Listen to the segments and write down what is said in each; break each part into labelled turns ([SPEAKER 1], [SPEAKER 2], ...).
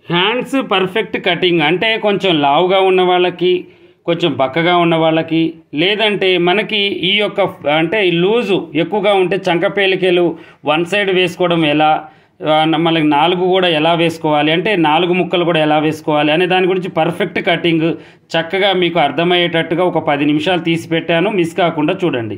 [SPEAKER 1] hands perfect cutting అంటే కొంచెం లావుగా ఉన్న వాళ్ళకి కొంచెం బక్కగా ఉన్న వాళ్ళకి లేదంటే మనకి ఈ యొక్క అంటే ఈ లూజు ఎక్కువగా ఉంటే చంకపేలికలు వన్ సైడ్ వేసుకోవడం ఎలా ఆ, మళ్ళీ నాలుగు కూడా ఎలా వేసుకోవాలి అంటే నాలుగు ముక్కలు కూడా ఎలా వేసుకోవాలి అనే దాని గురించి పర్ఫెక్ట్ కటింగ్ చక్కగా మీకు అర్థమయ్యేటట్టుగా ఒక పది నిమిషాలు తీసి పెట్టాను మిస్ కాకుండా చూడండి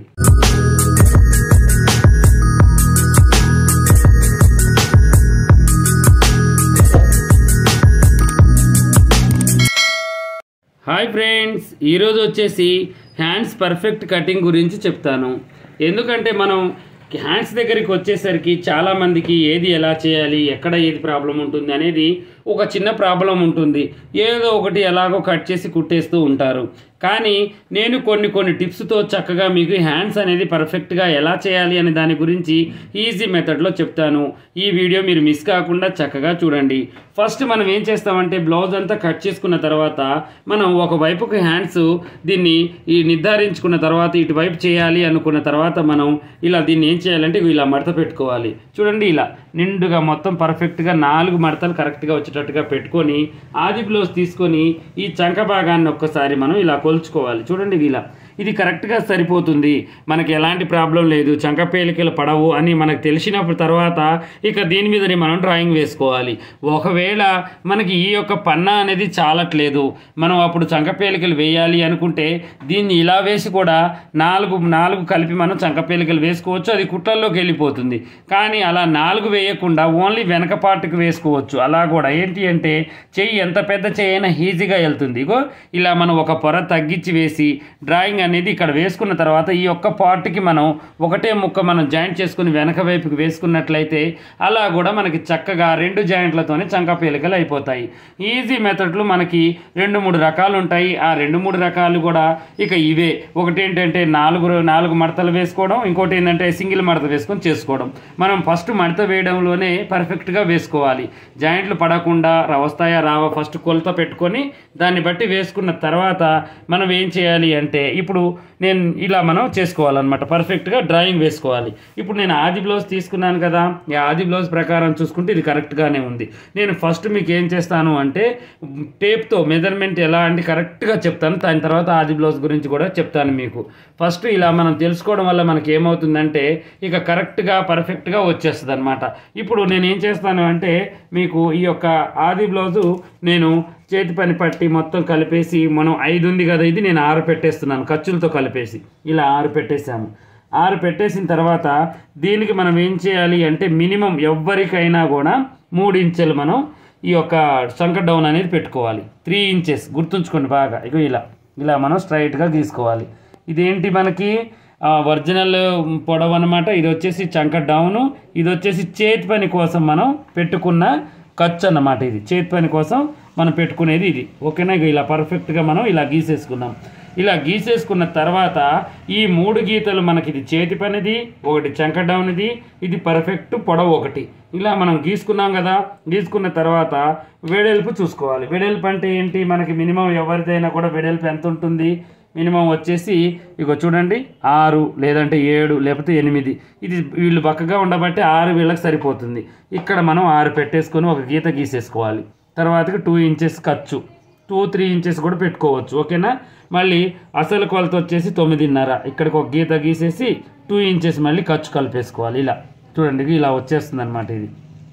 [SPEAKER 1] హాయ్ ఫ్రెండ్స్ ఈరోజు వచ్చేసి హ్యాండ్స్ పర్ఫెక్ట్ కటింగ్ గురించి చెప్తాను ఎందుకంటే మనం హ్యాండ్స్ దగ్గరికి వచ్చేసరికి చాలామందికి ఏది ఎలా చేయాలి ఎక్కడ ఏది ప్రాబ్లం ఉంటుంది అనేది ఒక చిన్న ప్రాబ్లం ఉంటుంది ఏదో ఒకటి ఎలాగో కట్ చేసి కుట్టేస్తూ ఉంటారు కానీ నేను కొన్ని కొన్ని టిప్స్తో చక్కగా మీకు హ్యాండ్స్ అనేది పర్ఫెక్ట్గా ఎలా చేయాలి అనే దాని గురించి ఈజీ మెథడ్లో చెప్తాను ఈ వీడియో మీరు మిస్ కాకుండా చక్కగా చూడండి ఫస్ట్ మనం ఏం చేస్తామంటే బ్లౌజ్ అంతా కట్ చేసుకున్న తర్వాత మనం ఒక వైపుకి హ్యాండ్స్ దీన్ని ఈ నిర్ధారించుకున్న తర్వాత ఇటువైపు చేయాలి అనుకున్న తర్వాత మనం ఇలా దీన్ని ఏం చేయాలంటే ఇలా మడత పెట్టుకోవాలి చూడండి ఇలా నిండుగా మొత్తం పర్ఫెక్ట్గా నాలుగు మడతలు కరెక్ట్గా వచ్చేటట్టుగా పెట్టుకొని ఆది బ్లౌజ్ తీసుకొని ఈ చంక భాగాన్ని ఒక్కసారి మనం ఇలా కొలుచుకోవాలి చూడండి ఇది ఇలా ఇది కరెక్ట్గా సరిపోతుంది మనకి ఎలాంటి ప్రాబ్లం లేదు చంక పేలికలు పడవు అని మనకు తెలిసినప్పుడు తర్వాత ఇక దీని మీదనే మనం డ్రాయింగ్ వేసుకోవాలి ఒకవేళ మనకి ఈ యొక్క పన్నా అనేది చాలట్లేదు మనం అప్పుడు చంక పేలికలు వేయాలి అనుకుంటే దీన్ని ఇలా వేసి కూడా నాలుగు నాలుగు కలిపి మనం చంక పేలికలు వేసుకోవచ్చు అది కుట్లల్లోకి వెళ్ళిపోతుంది కానీ అలా నాలుగు వేయకుండా ఓన్లీ వెనక పార్ట్కి వేసుకోవచ్చు అలా కూడా ఏంటి అంటే చెయ్యి ఎంత పెద్ద చెయ్యి అయినా ఈజీగా వెళ్తుంది ఇగో ఇలా మనం ఒక పొర తగ్గించి వేసి డ్రాయింగ్ అనేది ఇక్కడ వేసుకున్న తర్వాత ఈ ఒక్క పార్ట్కి మనం ఒకటే ముక్క మనం జాయింట్ చేసుకుని వెనక వైపుకి వేసుకున్నట్లయితే అలా కూడా మనకి చక్కగా రెండు జాయింట్లతోనే చంక పేలికలు అయిపోతాయి ఈజీ మెథడ్లు మనకి రెండు మూడు రకాలు ఉంటాయి ఆ రెండు మూడు రకాలు కూడా ఇక ఇవే ఒకటి ఏంటంటే నాలుగు నాలుగు మడతలు వేసుకోవడం ఇంకోటి ఏంటంటే సింగిల్ మడత వేసుకొని చేసుకోవడం మనం ఫస్ట్ మడత వేయడంలోనే పర్ఫెక్ట్గా వేసుకోవాలి జాయింట్లు పడకుండా రా- వస్తాయా రావా ఫస్ట్ కొలత పెట్టుకొని దాన్ని బట్టి వేసుకున్న తర్వాత మనం ఏం చేయాలి అంటే ఇప్పుడు నేను ఇలా మనం చేసుకోవాలన్నమాట పర్ఫెక్ట్గా డ్రాయింగ్ వేసుకోవాలి ఇప్పుడు నేను ఆది బ్లౌజ్ తీసుకున్నాను కదా ఈ ఆది బ్లౌజ్ ప్రకారం చూసుకుంటే ఇది కరెక్ట్గానే ఉంది నేను ఫస్ట్ మీకు ఏం చేస్తాను అంటే టేప్తో మెజర్మెంట్ ఎలా అంటే కరెక్ట్గా చెప్తాను దాని తర్వాత ఆది బ్లౌజ్ గురించి కూడా చెప్తాను మీకు ఫస్ట్ ఇలా మనం తెలుసుకోవడం వల్ల మనకి ఏమవుతుందంటే ఇక కరెక్ట్గా పర్ఫెక్ట్గా వచ్చేస్తుంది అనమాట ఇప్పుడు నేను ఏం చేస్తాను అంటే మీకు ఈ యొక్క ఆది బ్లౌజు నేను చేతి పని పట్టి మొత్తం కలిపేసి మనం ఐదు ఉంది కదా ఇది నేను ఆరు పెట్టేస్తున్నాను ఖర్చులతో కలిపేసి ఇలా ఆరు పెట్టేశాము ఆరు పెట్టేసిన తర్వాత దీనికి మనం ఏం చేయాలి అంటే మినిమం ఎవ్వరికైనా కూడా మూడు ఇంచెలు మనం ఈ యొక్క సంక డౌన్ అనేది పెట్టుకోవాలి త్రీ ఇంచెస్ గుర్తుంచుకోండి బాగా ఇక ఇలా ఇలా మనం స్ట్రైట్గా గీసుకోవాలి ఇదేంటి మనకి ఒరిజినల్ పొడవు అనమాట ఇది వచ్చేసి చంక డౌను ఇది వచ్చేసి చేతి పని కోసం మనం పెట్టుకున్న ఖర్చు అన్నమాట ఇది చేతి పని కోసం మనం పెట్టుకునేది ఇది ఓకేనా ఇక ఇలా పర్ఫెక్ట్గా మనం ఇలా గీసేసుకున్నాం ఇలా గీసేసుకున్న తర్వాత ఈ మూడు గీతలు మనకి ఇది చేతి పనిది ఒకటి చంక డౌన్ది ఇది పర్ఫెక్ట్ పొడవు ఒకటి ఇలా మనం గీసుకున్నాం కదా గీసుకున్న తర్వాత వెడల్పు చూసుకోవాలి వెడల్పు అంటే ఏంటి మనకి మినిమం ఎవరిదైనా కూడా వెడల్పు ఎంత ఉంటుంది మినిమం వచ్చేసి ఇగో చూడండి ఆరు లేదంటే ఏడు లేకపోతే ఎనిమిది ఇది వీళ్ళు పక్కగా ఉండబట్టి ఆరు వీళ్ళకి సరిపోతుంది ఇక్కడ మనం ఆరు పెట్టేసుకొని ఒక గీత గీసేసుకోవాలి తర్వాతకి టూ ఇంచెస్ ఖర్చు టూ త్రీ ఇంచెస్ కూడా పెట్టుకోవచ్చు ఓకేనా మళ్ళీ అసలు కొలత వచ్చేసి తొమ్మిదిన్నర ఇక్కడికి ఒక గీత గీసేసి టూ ఇంచెస్ మళ్ళీ ఖర్చు కలిపేసుకోవాలి ఇలా చూడండి ఇలా వచ్చేస్తుంది అనమాట ఇది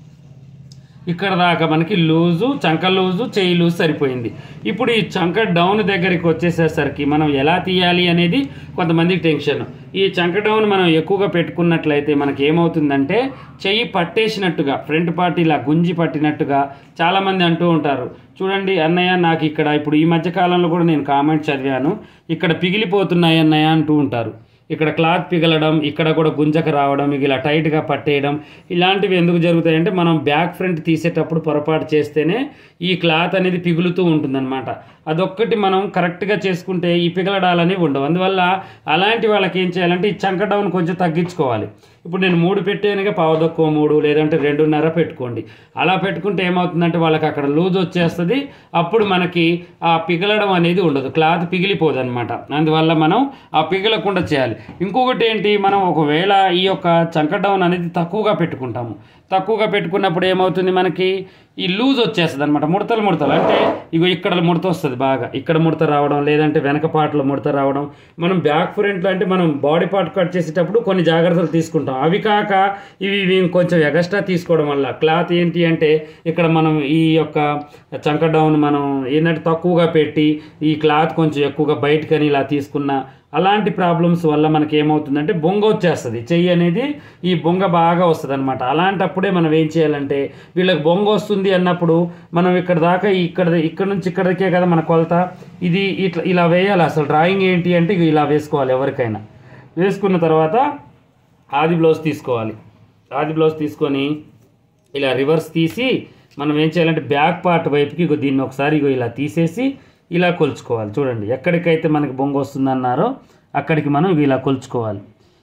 [SPEAKER 1] ఇక్కడ దాకా మనకి లూజు చంక లూజు చెయ్యి లూజు సరిపోయింది ఇప్పుడు ఈ చంక డౌన్ దగ్గరికి వచ్చేసేసరికి మనం ఎలా తీయాలి అనేది కొంతమందికి టెన్షన్ ఈ చంక డౌన్ మనం ఎక్కువగా పెట్టుకున్నట్లయితే మనకి ఏమవుతుందంటే చెయ్యి పట్టేసినట్టుగా ఫ్రంట్ పార్ట్ ఇలా గుంజి పట్టినట్టుగా చాలామంది అంటూ ఉంటారు చూడండి అన్నయ్య నాకు ఇక్కడ ఇప్పుడు ఈ మధ్య కాలంలో కూడా నేను కామెంట్ చదివాను ఇక్కడ పిగిలిపోతున్నాయి అన్నయ్య అంటూ ఉంటారు ఇక్కడ క్లాత్ పిగలడం ఇక్కడ కూడా గుంజక రావడం ఇక ఇలా టైట్గా పట్టేయడం ఇలాంటివి ఎందుకు జరుగుతాయంటే మనం బ్యాక్ ఫ్రంట్ తీసేటప్పుడు పొరపాటు చేస్తేనే ఈ క్లాత్ అనేది పిగులుతూ ఉంటుందన్నమాట అదొక్కటి మనం కరెక్ట్గా చేసుకుంటే ఈ పిగలడాలనేవి ఉండవు అందువల్ల అలాంటి వాళ్ళకి ఏం చేయాలంటే ఈ చంక డౌన్ కొంచెం తగ్గించుకోవాలి ఇప్పుడు నేను మూడు పెట్టానుగా పావుదక్కువ మూడు లేదంటే రెండున్నర పెట్టుకోండి అలా పెట్టుకుంటే ఏమవుతుందంటే వాళ్ళకి అక్కడ లూజ్ వచ్చేస్తుంది అప్పుడు మనకి ఆ పిగలడం అనేది ఉండదు క్లాత్ పిగిలిపోదు అనమాట అందువల్ల మనం ఆ పిగలకుండా చేయాలి ఇంకొకటి ఏంటి మనం ఒకవేళ ఈ యొక్క చంక డౌన్ అనేది తక్కువగా పెట్టుకుంటాము తక్కువగా పెట్టుకున్నప్పుడు ఏమవుతుంది మనకి ఈ లూజ్ వచ్చేస్తుంది అనమాట ముడతలు ముడతలు అంటే ఇగో ఇక్కడ ముడత వస్తుంది బాగా ఇక్కడ ముడత రావడం లేదంటే వెనక పాటలో ముడత రావడం మనం బ్యాక్ ఫ్రంట్లో అంటే మనం బాడీ పార్ట్ కట్ చేసేటప్పుడు కొన్ని జాగ్రత్తలు తీసుకుంటాం అవి కాక ఇవి ఇవి కొంచెం ఎగస్ట్రా తీసుకోవడం వల్ల క్లాత్ ఏంటి అంటే ఇక్కడ మనం ఈ యొక్క చంక డౌన్ మనం ఏంటంటే తక్కువగా పెట్టి ఈ క్లాత్ కొంచెం ఎక్కువగా బయటకని ఇలా తీసుకున్న అలాంటి ప్రాబ్లమ్స్ వల్ల మనకి ఏమవుతుందంటే బొంగ వచ్చేస్తుంది చెయ్యి అనేది ఈ బొంగ బాగా వస్తుంది అనమాట అలాంటప్పుడే మనం ఏం చేయాలంటే వీళ్ళకి బొంగ వస్తుంది అన్నప్పుడు మనం ఇక్కడ దాకా ఇక్కడ ఇక్కడ నుంచి ఇక్కడికే కదా మన కొలత ఇది ఇట్లా ఇలా వేయాలి అసలు డ్రాయింగ్ ఏంటి అంటే ఇగ ఇలా వేసుకోవాలి ఎవరికైనా వేసుకున్న తర్వాత ఆది బ్లౌజ్ తీసుకోవాలి ఆది బ్లౌజ్ తీసుకొని ఇలా రివర్స్ తీసి మనం ఏం చేయాలంటే బ్యాక్ పార్ట్ వైపుకి ఇగో దీన్ని ఒకసారి ఇగో ఇలా తీసేసి ఇలా కొలుచుకోవాలి చూడండి ఎక్కడికైతే మనకి బొంగ వస్తుందన్నారో అక్కడికి మనం ఇగో ఇలా కొలుచుకోవాలి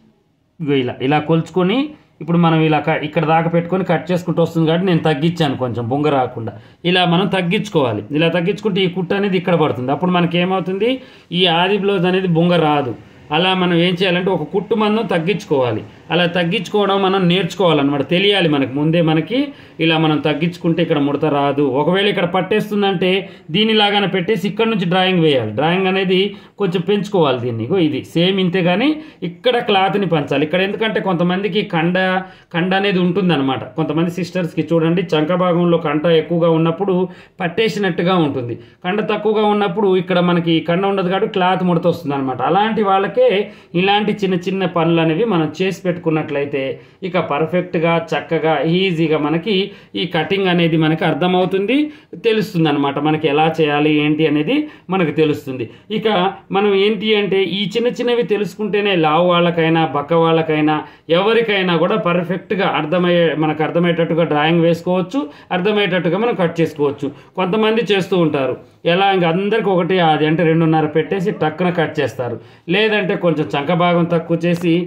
[SPEAKER 1] ఇగో ఇలా ఇలా కొలుచుకొని ఇప్పుడు మనం ఇలా క- ఇక్కడ దాకా పెట్టుకొని కట్ చేసుకుంటూ వస్తుంది కాబట్టి నేను తగ్గించాను కొంచెం బొంగ రాకుండా ఇలా మనం తగ్గించుకోవాలి ఇలా తగ్గించుకుంటే ఈ కుట్టు అనేది ఇక్కడ పడుతుంది అప్పుడు మనకి ఏమవుతుంది ఈ ఆది బ్లౌజ్ అనేది బొంగ రాదు అలా మనం ఏం చేయాలంటే ఒక కుట్టు మందం తగ్గించుకోవాలి అలా తగ్గించుకోవడం మనం నేర్చుకోవాలన్నమాట తెలియాలి మనకి ముందే మనకి ఇలా మనం తగ్గించుకుంటే ఇక్కడ ముడత రాదు ఒకవేళ ఇక్కడ పట్టేస్తుందంటే దీనిలాగానే పెట్టేసి ఇక్కడ నుంచి డ్రాయింగ్ వేయాలి డ్రాయింగ్ అనేది కొంచెం పెంచుకోవాలి దీన్ని ఇగో ఇది సేమ్ ఇంతే కానీ ఇక్కడ క్లాత్ని పంచాలి ఇక్కడ ఎందుకంటే కొంతమందికి కండ కండ అనేది ఉంటుందన్నమాట కొంతమంది సిస్టర్స్కి చూడండి చంక భాగంలో కంట ఎక్కువగా ఉన్నప్పుడు పట్టేసినట్టుగా ఉంటుంది కండ తక్కువగా ఉన్నప్పుడు ఇక్కడ మనకి కండ ఉండదు కాబట్టి క్లాత్ ముడత వస్తుంది అనమాట అలాంటి వాళ్ళకే ఇలాంటి చిన్న చిన్న పనులు అనేవి మనం చేసి పెట్టుకున్నట్లయితే ఇక పర్ఫెక్ట్గా చక్కగా ఈజీగా మనకి ఈ కటింగ్ అనేది మనకి అర్థమవుతుంది తెలుస్తుంది అనమాట మనకి ఎలా చేయాలి ఏంటి అనేది మనకు తెలుస్తుంది ఇక మనం ఏంటి అంటే ఈ చిన్న చిన్నవి తెలుసుకుంటేనే లావు వాళ్ళకైనా బక్క వాళ్ళకైనా ఎవరికైనా కూడా పర్ఫెక్ట్గా అర్థమయ్యే మనకు అర్థమయ్యేటట్టుగా డ్రాయింగ్ వేసుకోవచ్చు అర్థమయ్యేటట్టుగా మనం కట్ చేసుకోవచ్చు కొంతమంది చేస్తూ ఉంటారు ఎలా ఇంక అందరికి ఒకటి అది అంటే రెండున్నర పెట్టేసి టక్కున కట్ చేస్తారు లేదంటే కొంచెం చంక భాగం తక్కువ చేసి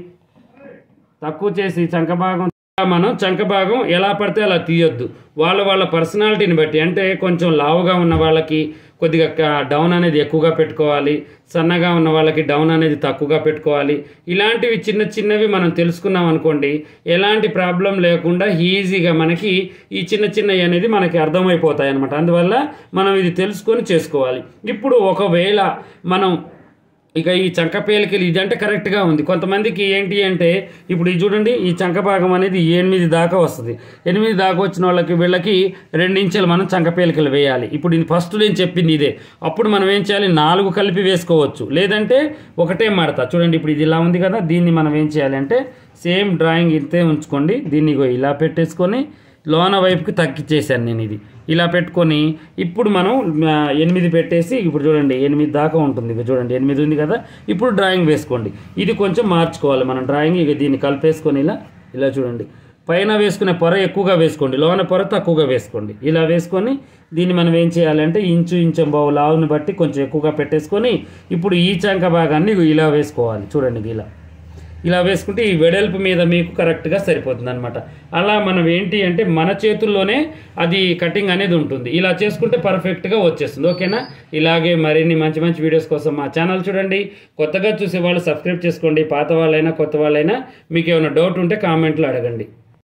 [SPEAKER 1] తక్కువ చేసి చంక భాగం మనం చంక భాగం ఎలా పడితే అలా తీయొద్దు వాళ్ళ వాళ్ళ పర్సనాలిటీని బట్టి అంటే కొంచెం లావుగా ఉన్న వాళ్ళకి కొద్దిగా క- డౌన్ అనేది ఎక్కువగా పెట్టుకోవాలి సన్నగా ఉన్న వాళ్ళకి డౌన్ అనేది తక్కువగా పెట్టుకోవాలి ఇలాంటివి చిన్న చిన్నవి మనం తెలుసుకున్నాం అనుకోండి ఎలాంటి ప్రాబ్లం లేకుండా ఈజీగా మనకి ఈ చిన్న చిన్నవి అనేది మనకి అర్థమైపోతాయి అనమాట అందువల్ల మనం ఇది తెలుసుకొని చేసుకోవాలి ఇప్పుడు ఒకవేళ మనం ఇక ఈ చంక పేలికలు ఇదంటే కరెక్ట్గా ఉంది కొంతమందికి ఏంటి అంటే ఇప్పుడు ఇది చూడండి ఈ చంక భాగం అనేది ఎనిమిది దాకా వస్తుంది ఎనిమిది దాకా వచ్చిన వాళ్ళకి వీళ్ళకి రెండు ఇంచులు మనం చంక పేలికలు వేయాలి ఇప్పుడు ఇది ఫస్ట్ నేను చెప్పింది ఇదే అప్పుడు మనం ఏం చేయాలి నాలుగు కలిపి వేసుకోవచ్చు లేదంటే ఒకటే మడత చూడండి ఇప్పుడు ఇది ఇలా ఉంది కదా దీన్ని మనం ఏం చేయాలి అంటే సేమ్ డ్రాయింగ్ ఇంతే ఉంచుకోండి దీన్ని ఇగో ఇలా పెట్టేసుకొని లోన వైపుకి తగ్గిచ్చేసాను నేను ఇది ఇలా పెట్టుకొని ఇప్పుడు మనం ఆ, ఎనిమిది పెట్టేసి ఇప్పుడు చూడండి ఎనిమిది దాకా ఉంటుంది ఇక చూడండి ఎనిమిది ఉంది కదా ఇప్పుడు డ్రాయింగ్ వేసుకోండి ఇది కొంచెం మార్చుకోవాలి మనం డ్రాయింగ్ ఇక దీన్ని కలిపేసుకొని ఇలా ఇలా చూడండి పైన వేసుకునే పొర ఎక్కువగా వేసుకోండి లోన పొర తక్కువగా వేసుకోండి ఇలా వేసుకొని దీన్ని మనం ఏం చేయాలంటే ఇంచు ఇంచు బావు లావుని బట్టి కొంచెం ఎక్కువగా పెట్టేసుకొని ఇప్పుడు ఈ చంక భాగాన్ని ఇగో ఇలా వేసుకోవాలి చూడండి ఇలా ఇలా వేసుకుంటే ఈ వెడల్పు మీద మీకు కరెక్ట్గా సరిపోతుంది అనమాట అలా మనం ఏంటి అంటే మన చేతుల్లోనే అది కటింగ్ అనేది ఉంటుంది ఇలా చేసుకుంటే పర్ఫెక్ట్గా వచ్చేస్తుంది ఓకేనా ఇలాగే మరిన్ని మంచి మంచి వీడియోస్ కోసం మా ఛానల్ చూడండి కొత్తగా చూసే వాళ్ళు సబ్స్క్రైబ్ చేసుకోండి పాత వాళ్ళైనా కొత్త వాళ్ళైనా మీకు ఏమైనా డౌట్ ఉంటే కామెంట్లో అడగండి